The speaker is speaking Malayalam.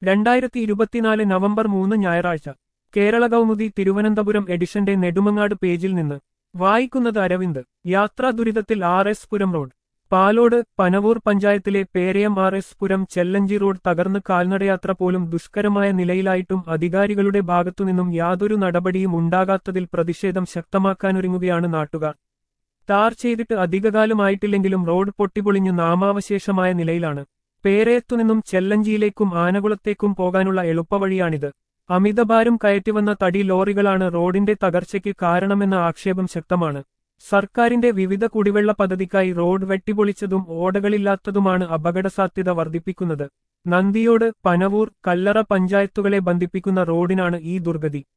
രണ്ടായിരത്തി ഇരുപത്തിനാല് നവംബർ മൂന്ന് ഞായറാഴ്ച കേരള കൗമുദി തിരുവനന്തപുരം എഡിഷന്റെ നെടുമങ്ങാട് പേജിൽ നിന്ന് വായിക്കുന്നത് അരവിന്ദ് യാത്രാ ദുരിതത്തിൽ R S Puram road Palode Panavoor പഞ്ചായത്തിലെ Perayam R S Puram Chellanchi road തകർന്ന് കാൽനടയാത്ര പോലും ദുഷ്കരമായ നിലയിലായിട്ടും അധികാരികളുടെ ഭാഗത്തുനിന്നും യാതൊരു നടപടിയും ഉണ്ടാകാത്തതിൽ പ്രതിഷേധം ശക്തമാക്കാനൊരുങ്ങുകയാണ് നാട്ടുകാർ ടാർ ചെയ്തിട്ട് അധികകാലമായിട്ടില്ലെങ്കിലും റോഡ് പൊട്ടിപ്പൊളിഞ്ഞു നാമാവശേഷമായ നിലയിലാണ് പേരയത്തുനിന്നും ചെല്ലഞ്ചിയിലേക്കും ആനകുളത്തേക്കും പോകാനുള്ള എളുപ്പവഴിയാണിത് അമിതഭാരം കയറ്റിവന്ന തടി ലോറികളാണ് റോഡിന്റെ തകർച്ചയ്ക്ക് കാരണമെന്ന ആക്ഷേപം ശക്തമാണ് സർക്കാരിന്റെ വിവിധ കുടിവെള്ള പദ്ധതിക്കായി റോഡ് വെട്ടിപ്പൊളിച്ചതും ഓടകളില്ലാത്തതുമാണ് അപകടസാധ്യത വർദ്ധിപ്പിക്കുന്നത് നന്ദിയോട് പനവൂർ കല്ലറ പഞ്ചായത്തുകളെ ബന്ധിപ്പിക്കുന്ന റോഡിനാണ് ഈ ദുർഗതി